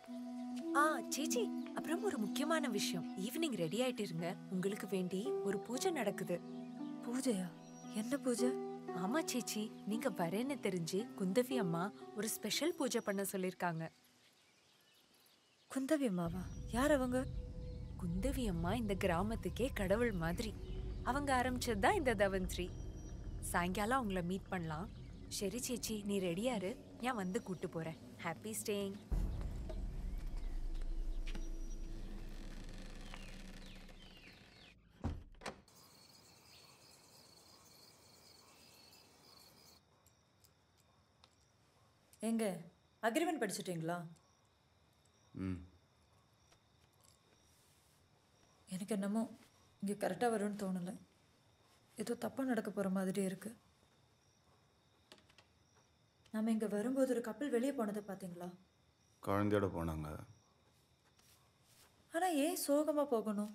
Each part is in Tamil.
ஆ சேச்சி அப்புறம் ஒரு முக்கியமான விஷயம் ஈவினிங் ரெடி ஆயிட்டு இருங்க உங்களுக்கு வேண்டி ஒரு பூஜை நடக்குது பூஜையா என்ன பூஜை ஆமா சேச்சி நீங்க வரேன்னு தெரிஞ்சு குந்தவி அம்மா ஒரு ஸ்பெஷல் பூஜை பண்ண சொல்லிருக்காங்க குந்தவி அம்மாவா யார் அவங்க குந்தவி அம்மா இந்த கிராமத்துக்கே கடவுள் மாதிரி அவங்க ஆரம்பிச்சது தான் இந்த தவந்திரி சாயங்காலம் அவங்கள மீட் பண்ணலாம் சரி சேச்சி நீ ரெடியாரு நான் வந்து கூட்டு போறேன் ஹாப்பி ஸ்டேயிங் எங்க அக்ரிமெண்ட் படிச்சிட்டீங்களா ம் எனக்கு என்னமோ இங்கே கரெக்டாக வரும்னு தோணலை ஏதோ தப்பாக நடக்க போகிற மாதிரி இருக்கு நம்ம இங்கே வரும்போது ஒரு கப்பல் வெளியே போனதை பார்த்தீங்களா குழந்தையோட போனாங்க ஆனால் ஏன் சோகமாக போகணும்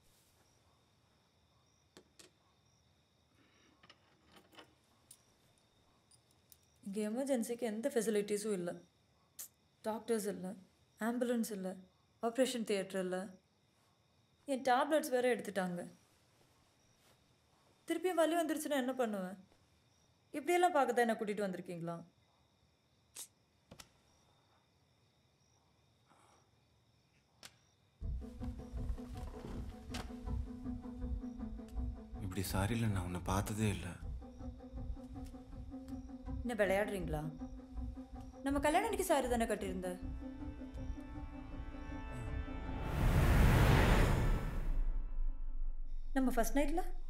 இங்கே எமர்ஜென்சிக்கு எந்த ஃபெசிலிட்டிஸும் இல்லை டாக்டர்ஸ் இல்லை ஆம்புலன்ஸ் இல்லை ஆப்ரேஷன் தியேட்டர் இல்லை என் டேப்லெட்ஸ் வேறு எடுத்துட்டாங்க திருப்பியும் வலி வந்துருச்சுன்னா என்ன பண்ணுவேன் இப்படியெல்லாம் பார்க்க தான் என்ன கூட்டிகிட்டு வந்திருக்கீங்களா இப்படி சாரியில் நான் உன்னை பார்த்ததே இல்லை என்ன விளையாடுறீங்களா நம்ம கல்யாணம் அன்னைக்கு சாரி தானே கட்டியிருந்த நம்ம ஃபர்ஸ்ட் நைட்டில்